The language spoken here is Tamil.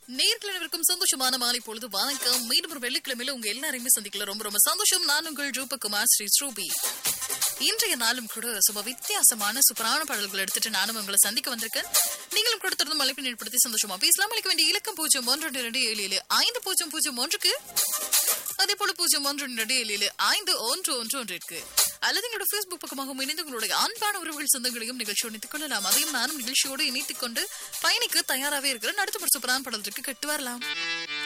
நேர்கள் அனைவருக்கும் சந்தோஷமான மாலை பொழுது வணக்கம் மீண்டும் ஒரு வெள்ளிக்கிழமையில உங்க எல்லாரையுமே சந்திக்கல ரொம்ப ரொம்ப சந்தோஷம் நான் உங்கள் ரூபகுமார் ஸ்ரீ ஸ்ரூபி இன்றைய நாளும் கூட சும்மா வித்தியாசமான சூப்பரான பாடல்கள் எடுத்துட்டு நானும் உங்களை சந்திக்க வந்திருக்கேன் நீங்களும் கூட தொடர்ந்து மலைப்பின் ஏற்படுத்தி சந்தோஷமா பேசலாம் அளிக்க வேண்டிய இலக்கம் பூஜ்ஜியம் ஒன்று ரெண்டு ரெண்டு ஏழு ஏழு ஐந்து பூஜ்ஜியம் பூஜ்ஜியம் ஒன்றுக்கு அதே போல பூஜ்ஜியம் ஒன்று ரெண்டு ஏழு ஏழு ஐந்து ஒன்று ஒன்று ஒன்று இருக்கு அல்லது எங்களோட Facebook பக்கமாக இணைந்து உங்களுடைய அன்பான உறவுகள் சொந்தங்களையும் நிகழ்ச்சியோடு இணைத்துக் கொள்ளலாம் அதையும் நானும் நிகழ்ச்சியோடு இணைத்துக் கொண்டு பயணிக்கு தயாராகவே இருக்கிறேன் அடுத்த ஒரு சூப்பரான படத்திற்கு கட்டு வரலாம்